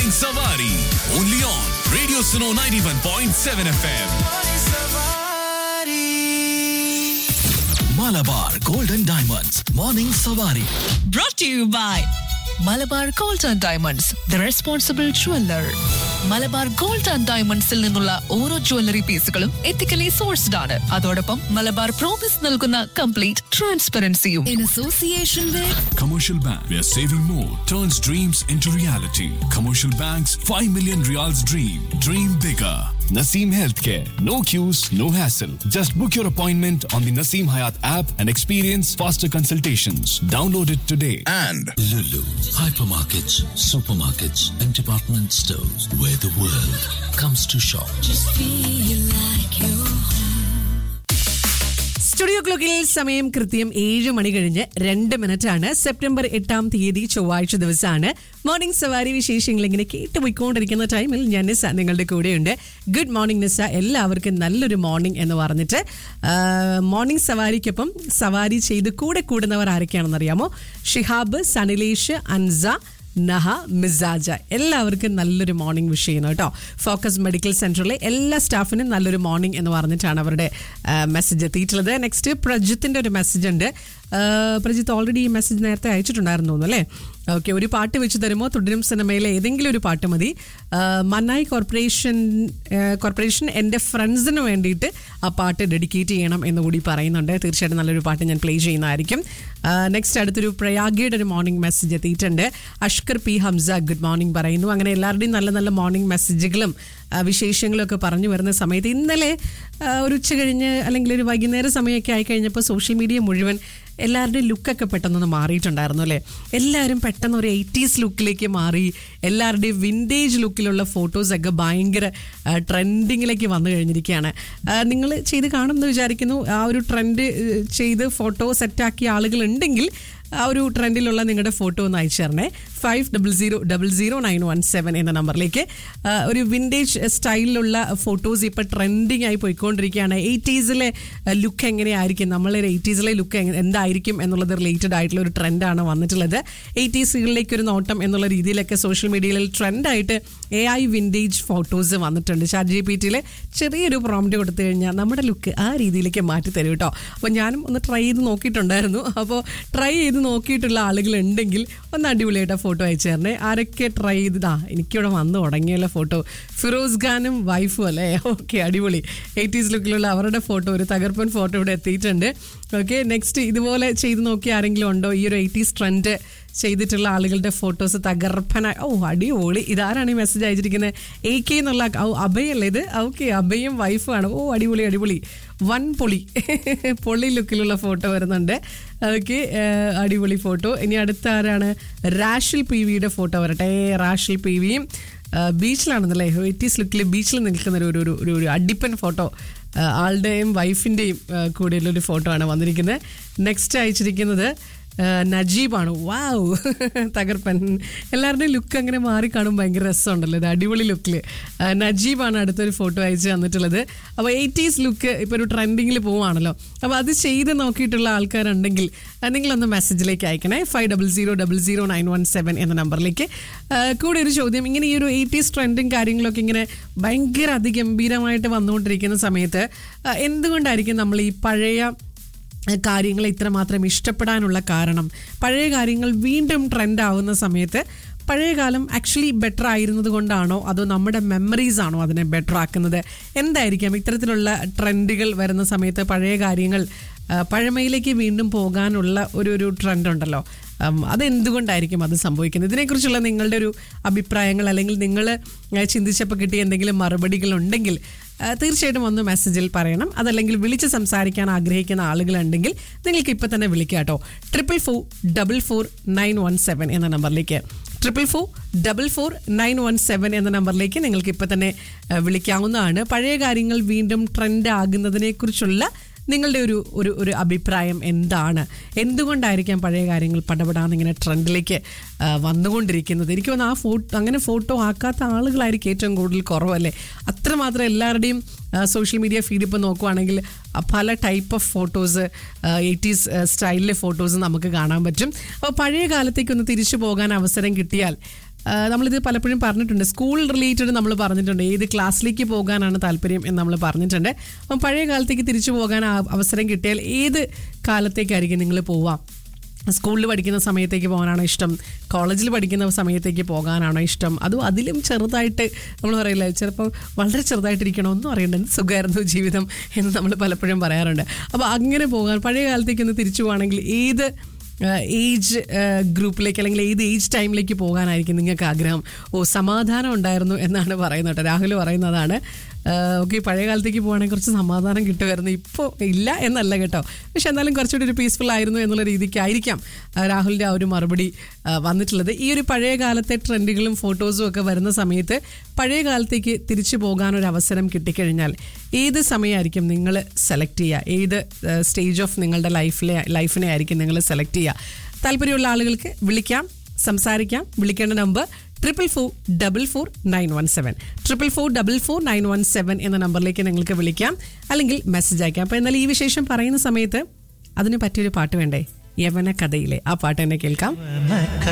Morning Savari. Only on Radio Suno 91.7 FM. Malabar Golden Diamonds. Morning Savari. brought to you by Malabar gold and diamonds the responsible jeweller Malabar gold and ഡയമണ്ട്സിൽ നിന്നുള്ള ഓരോ jewellery പീസുകളും ethically sourced ആണ് അതോടൊപ്പം Malabar promise നൽകുന്ന complete ട്രാൻസ്പെറൻസിയും in association with Commercial Bank, where saving more turns dreams into reality. Commercial Bank's 5 million reals dream. Dream bigger. Naseem Healthcare. No queues, no hassle. Just book your appointment on the Naseem Hayat app and experience faster consultations. Download it today. and Lulu, hypermarkets, supermarkets, and department stores where the world comes to shop. Studio ക്ലോക്കിൽ സമയം കൃത്യം ഏഴ് മണി കഴിഞ്ഞ് രണ്ട് minute ആണ് September എട്ടാം തീയതി ചൊവ്വാഴ്ച ദിവസമാണ് മോർണിംഗ് സവാരി വിശേഷങ്ങൾ ഇങ്ങനെ കേട്ടുപോയിക്കൊണ്ടിരിക്കുന്ന ടൈമിൽ ഞാൻ നിസ നിങ്ങളുടെ കൂടെയുണ്ട് ഗുഡ് മോർണിംഗ് നിസ എല്ലാവർക്കും നല്ലൊരു മോർണിംഗ് എന്ന് പറഞ്ഞിട്ട് ആ, മോർണിംഗ് സവാരിക്കൊപ്പം സവാരി ചെയ്ത് കൂടെ കൂടുന്നവർ ആരൊക്കെയാണെന്ന് അറിയാമോ ഷിഹാബ് സനിലേഷ് അൻസ നഹ മിസാജ എല്ലാവർക്കും നല്ലൊരു മോർണിംഗ് വിഷ് ചെയ്യുന്നു കേട്ടോ ഫോക്കസ് മെഡിക്കൽ സെന്ററിലെ എല്ലാ സ്റ്റാഫിനും നല്ലൊരു മോർണിംഗ് എന്ന് പറഞ്ഞിട്ടാണ് അവരുടെ മെസ്സേജ് എത്തിയിട്ടുള്ളത് നെക്സ്റ്റ് പ്രജിത്തിന്റെ ഒരു മെസ്സേജ് ഉണ്ട് ആ, പ്രജിത്ത് ഓൾറെഡി ഈ മെസ്സേജ് നേരത്തെ അയച്ചിട്ടുണ്ടായിരുന്നു തോന്നുന്നു അല്ലേ ഓക്കെ ഒരു പാട്ട് വെച്ച് തരുമോ തുടരും സിനിമയിലെ ഏതെങ്കിലും ഒരു പാട്ട് മതി ആ, മന്നായി കോർപ്പറേഷൻ ആ, കോർപ്പറേഷൻ എൻ്റെ ഫ്രണ്ട്സിന് വേണ്ടിയിട്ട് ആ പാട്ട് ഡെഡിക്കേറ്റ് ചെയ്യണം എന്ന് കൂടി പറയുന്നുണ്ട് തീർച്ചയായിട്ടും നല്ലൊരു പാട്ട് ഞാൻ പ്ലേ ചെയ്യുന്നതായിരിക്കും നെക്സ്റ്റ് അടുത്തൊരു പ്രയാഗയുടെ ഒരു മോർണിംഗ് മെസ്സേജ് എത്തിയിട്ടുണ്ട് Ashkar P Hamza good morning പറയുന്നു അങ്ങനെ എല്ലാവരുടെയും നല്ല നല്ല മോർണിംഗ് മെസ്സേജുകളും ആ, വിശേഷങ്ങളും ഒക്കെ പറഞ്ഞു വരുന്ന സമയത്ത് ഇന്നലെ ആ, ഒരു ഉച്ച കഴിഞ്ഞ് അല്ലെങ്കിൽ ഒരു വൈകുന്നേര സമയമൊക്കെ ആയി കഴിഞ്ഞപ്പോൾ സോഷ്യൽ മീഡിയ മുഴുവൻ എല്ലാവരുടെയും ലുക്കൊക്കെ പെട്ടെന്നൊന്ന് മാറിയിട്ടുണ്ടായിരുന്നു അല്ലേ എല്ലാവരും പെട്ടെന്ന് ഒരു എയ്റ്റീസ് ലുക്കിലേക്ക് മാറി എല്ലാവരുടെയും വിൻറ്റേജ് ലുക്കിലുള്ള ഫോട്ടോസൊക്കെ ഭയങ്കര ട്രെൻഡിങ്ങിലേക്ക് വന്നു കഴിഞ്ഞിരിക്കുകയാണ് നിങ്ങൾ ചെയ്ത് കാണുമെന്ന് വിചാരിക്കുന്നു ആ ഒരു ട്രെൻഡ് ചെയ്ത് ഫോട്ടോ സെറ്റാക്കിയ ആളുകൾ ഉണ്ടെങ്കിൽ ആ ഒരു ട്രെൻഡിലുള്ള നിങ്ങളുടെ ഫോട്ടോ ഒന്ന് അയച്ചു തരണേ five double zero double zero nine one seven എന്ന നമ്പറിലേക്ക് ആ, ഒരു വിൻറ്റേജ് സ്റ്റൈലിലുള്ള ഫോട്ടോസ് ഇപ്പോൾ ട്രെൻഡിങ് ആയി പോയിക്കൊണ്ടിരിക്കുകയാണ് എയ്റ്റീസിലെ ലുക്ക് എങ്ങനെയായിരിക്കും നമ്മളൊരു എയ്റ്റീസിലെ ലുക്ക് എന്തായിരിക്കും എന്നുള്ളത് റിലേറ്റഡ് ആയിട്ടുള്ള ഒരു ട്രെൻഡാണ് വന്നിട്ടുള്ളത് എയ്റ്റീസുകളിലേക്ക് ഒരു നോട്ടം എന്നുള്ള രീതിയിലൊക്കെ സോഷ്യൽ മീഡിയയിൽ ട്രെൻഡായിട്ട് എ ഐ വിൻറ്റേജ് ഫോട്ടോസ് വന്നിട്ടുണ്ട് ചാറ്റ് ജി പി ടിയിൽ ചെറിയൊരു പ്രോംപ്റ്റ് കൊടുത്തു കഴിഞ്ഞാൽ നമ്മുടെ ലുക്ക് ആ രീതിയിലേക്ക് മാറ്റി തരും കേട്ടോ അപ്പോൾ ഞാനും ഒന്ന് ട്രൈ ചെയ്ത് നോക്കിയിട്ടുണ്ടായിരുന്നു അപ്പോൾ ട്രൈ ചെയ്ത് നോക്കിയിട്ടുള്ള ആളുകൾ ഉണ്ടെങ്കിൽ ഒന്ന് അടിപൊളിയായിട്ട് ആ ഫോട്ടോ അയച്ചു തരണേ ആരൊക്കെ ട്രൈ ചെയ്തതാ എനിക്കിവിടെ വന്ന് തുടങ്ങിയല്ലോ ഫോട്ടോ ഫിറോസ് ഖാനും വൈഫും അല്ലേ ഓക്കെ അടിപൊളി എയ്റ്റീസ് ലുക്കിലുള്ള അവരുടെ ഫോട്ടോ ഒരു തകർപ്പൻ ഫോട്ടോ ഇവിടെ എത്തിയിട്ടുണ്ട് ഓക്കെ നെക്സ്റ്റ് ഇതുപോലെ ചെയ്ത് നോക്കിയ ആരെങ്കിലും ഉണ്ടോ ഈ ഒരു എയ്റ്റീസ് ട്രെൻഡ് ചെയ്തിട്ടുള്ള ആളുകളുടെ ഫോട്ടോസ് തകർപ്പന ഓ അടിപൊളി ഇതാരാണ് ഈ മെസ്സേജ് അയച്ചിരിക്കുന്നത് എ കെ എന്നുള്ള ഓ അഭയല്ലേ ഇത് ഓക്കെ അഭയും വൈഫുമാണ് ഓ അടിപൊളി അടിപൊളി വൺ പൊളി പൊളി ലുക്കിലുള്ള ഫോട്ടോ വരുന്നുണ്ട് ഓക്കെ അടിപൊളി ഫോട്ടോ ഇനി അടുത്ത ആരാണ് റാഷിൽ പി വിയുടെ ഫോട്ടോ വരട്ടെ റാഷിൽ പി വിയും ബീച്ചിലാണെന്നല്ലേ എയ്റ്റീസ് ലുക്കിൽ ബീച്ചിൽ നിൽക്കുന്ന ഒരു ഒരു ഒരു ഒരു അടിപ്പൻ ഫോട്ടോ ആളുടെയും വൈഫിൻ്റെയും കൂടെയുള്ളൊരു ഫോട്ടോ ആണ് വന്നിരിക്കുന്നത് നെക്സ്റ്റ് അയച്ചിരിക്കുന്നത് ആ, നജീബാണ് വാവ് തകർപ്പൻ എല്ലാവരുടെയും ലുക്ക് അങ്ങനെ മാറി കാണും ഭയങ്കര രസമുണ്ടല്ലോ ഇത് അടിപൊളി ലുക്കിൽ നജീബാണ് അടുത്തൊരു ഫോട്ടോ അയച്ച് തന്നിട്ടുള്ളത് അപ്പോൾ എയ്റ്റീസ് ലുക്ക് ഇപ്പോൾ ഒരു ട്രെൻഡിങ്ങിൽ പോവാണല്ലോ അപ്പോൾ അത് ചെയ്ത് നോക്കിയിട്ടുള്ള ആൾക്കാരുണ്ടെങ്കിൽ ആ, നിങ്ങളൊന്ന് മെസ്സേജിലേക്ക് അയക്കണേ five double zero double zero nine one seven എന്ന നമ്പറിലേക്ക് ആ, കൂടെ ഒരു ചോദ്യം ഇങ്ങനെ ഈ ഒരു എയ്റ്റീസ് ട്രെൻഡും കാര്യങ്ങളൊക്കെ ഇങ്ങനെ ഭയങ്കര അതിഗംഭീരമായിട്ട് വന്നുകൊണ്ടിരിക്കുന്ന സമയത്ത് ആ, എന്തുകൊണ്ടായിരിക്കും നമ്മൾ ഈ പഴയ കാര്യങ്ങൾ ഇത്രമാത്രം ഇഷ്ടപ്പെടാനുള്ള കാരണം പഴയ കാര്യങ്ങൾ വീണ്ടും ട്രെൻഡ് ആവുന്ന സമയത്ത് പഴയ കാലം ആക്ച്വലി ബെറ്റർ ആയിരുന്നത് കൊണ്ടാണോ അതോ നമ്മുടെ മെമ്മറീസ് ആണോ അതിനെ ബെറ്റർ ആക്കുന്നത് എന്തായിരിക്കാം ഇത്തരത്തിലുള്ള ട്രെൻഡുകൾ വരുന്ന സമയത്ത് പഴയ കാര്യങ്ങൾ ആ, പഴമയിലേക്ക് വീണ്ടും പോകാനുള്ള ഒരു ഒരു ട്രെൻഡ് ഉണ്ടല്ലോ ഉം, അതെന്തുകൊണ്ടായിരിക്കും അത് സംഭവിക്കുന്നത് ഇതിനെക്കുറിച്ചുള്ള നിങ്ങളുടെ ഒരു അഭിപ്രായങ്ങൾ അല്ലെങ്കിൽ നിങ്ങൾ ചിന്തിച്ചപ്പോൾ കിട്ടിയ എന്തെങ്കിലും മറുപടികൾ ഉണ്ടെങ്കിൽ ആ, തീർച്ചയായിട്ടും ഒന്ന് മെസ്സേജിൽ പറയണം അതല്ലെങ്കിൽ വിളിച്ച് സംസാരിക്കാൻ ആഗ്രഹിക്കുന്ന ആളുകളുണ്ടെങ്കിൽ നിങ്ങൾക്ക് ഇപ്പം തന്നെ വിളിക്കാം കേട്ടോ triple four double four nine one seven എന്ന നമ്പറിലേക്ക് triple four double four nine one seven എന്ന നമ്പറിലേക്ക് നിങ്ങൾക്ക് ഇപ്പം തന്നെ ആ, വിളിക്കാവുന്നതാണ് പഴയ കാര്യങ്ങൾ വീണ്ടും ട്രെൻഡ് ആകുന്നതിനെ കുറിച്ചുള്ള നിങ്ങളുടെ ഒരു ഒരു ഒരു അഭിപ്രായം എന്താണ് എന്തുകൊണ്ടായിരിക്കാം പഴയ കാര്യങ്ങൾ പടപെടാന്ന് ഇങ്ങനെ ട്രെൻഡിലേക്ക് ആ, വന്നുകൊണ്ടിരിക്കുന്നത് എനിക്ക് തോന്നുന്നു ആ ഫോട്ടോ അങ്ങനെ ഫോട്ടോ ആക്കാത്ത ആളുകളായിരിക്കും ഏറ്റവും കൂടുതൽ കുറവല്ലേ അത്രമാത്രം എല്ലാവരുടെയും സോഷ്യൽ മീഡിയ ഫീഡ് ഇപ്പോൾ നോക്കുവാണെങ്കിൽ ആ, പല ടൈപ്പ് ഓഫ് ഫോട്ടോസ് എയ്റ്റീസ് സ്റ്റൈലിലെ ഫോട്ടോസ് നമുക്ക് കാണാൻ പറ്റും അപ്പോൾ പഴയ കാലത്തേക്ക് ഒന്ന് തിരിച്ചു പോകാൻ അവസരം കിട്ടിയാൽ ആ, നമ്മളിത് പലപ്പോഴും പറഞ്ഞിട്ടുണ്ട് സ്കൂൾ റിലേറ്റഡ് നമ്മൾ പറഞ്ഞിട്ടുണ്ട് ഏത് ക്ലാസ്സിലേക്ക് പോകാനാണ് താല്പര്യം എന്ന് നമ്മൾ പറഞ്ഞിട്ടുണ്ട് അപ്പം പഴയ കാലത്തേക്ക് തിരിച്ചു പോകാൻ ആ- അവസരം കിട്ടിയാൽ ഏത് കാലത്തേക്കായിരിക്കും നിങ്ങൾ പോവാം സ്കൂളിൽ പഠിക്കുന്ന സമയത്തേക്ക് പോകാനാണോ ഇഷ്ടം കോളേജിൽ പഠിക്കുന്ന സമയത്തേക്ക് പോകാനാണോ ഇഷ്ടം അതും അതിലും ചെറുതായിട്ട് നമ്മൾ പറയില്ല ചിലപ്പോൾ വളരെ ചെറുതായിട്ടിരിക്കണം ഒന്നും അറിയണ്ട എന്ത് സുഖമായിരുന്നു ജീവിതം എന്ന് നമ്മൾ പലപ്പോഴും പറയാറുണ്ട് അപ്പോൾ അങ്ങനെ പോകാൻ പഴയ കാലത്തേക്ക് ഒന്ന് തിരിച്ചു പോകണമെങ്കിൽ ഏത് ഏജ് ഗ്രൂപ്പിലേക്ക് അല്ലെങ്കിൽ ഏത് ഏജ് ടൈമിലേക്ക് പോകാനായിരിക്കും നിങ്ങൾക്ക് ആഗ്രഹം ഓ സമാധാനം ഉണ്ടായിരുന്നു എന്നാണ് പറയുന്നത് കേട്ടോ രാഹുൽ പറയുന്നതാണ് ഓക്കെ പഴയ കാലത്തേക്ക് പോകണമെങ്കിൽ കുറച്ച് സമാധാനം കിട്ടുമായിരുന്നു ഇപ്പോൾ ഇല്ല എന്നല്ല കേട്ടോ പക്ഷെ എന്നാലും കുറച്ചുകൂടി ഒരു പീസ്ഫുൾ ആയിരുന്നു എന്നുള്ള രീതിക്കായിരിക്കാം ആ, രാഹുലിൻ്റെ ആ ഒരു മറുപടി ആ, വന്നിട്ടുള്ളത് ഈ ഒരു പഴയ കാലത്തെ ട്രെൻഡുകളും ഫോട്ടോസും ഒക്കെ വരുന്ന സമയത്ത് പഴയ കാലത്തേക്ക് തിരിച്ചു പോകാൻ ഒരു അവസരം കിട്ടിക്കഴിഞ്ഞാൽ ഏത് സമയമായിരിക്കും നിങ്ങൾ സെലക്ട് ചെയ്യുക ഏത് സ്റ്റേജ് ഓഫ് നിങ്ങളുടെ ലൈഫിലെ ലൈഫിനെ ആയിരിക്കും നിങ്ങൾ സെലക്ട് ചെയ്യുക താല്പര്യമുള്ള ആളുകൾക്ക് വിളിക്കാം സംസാരിക്കാം വിളിക്കേണ്ട number triple four double four nine one seven triple four double four nine one seven എന്ന നമ്പറിലേക്ക് നിങ്ങൾക്ക് വിളിക്കാം അല്ലെങ്കിൽ മെസ്സേജ് അയക്കാം അപ്പോൾ എന്നാൽ ഈ വിശേഷം പറയുന്ന സമയത്ത് അതിന് പറ്റിയൊരു പാട്ട് വേണ്ടേ യവന കഥയിലെ ആ പാട്ട് തന്നെ കേൾക്കാം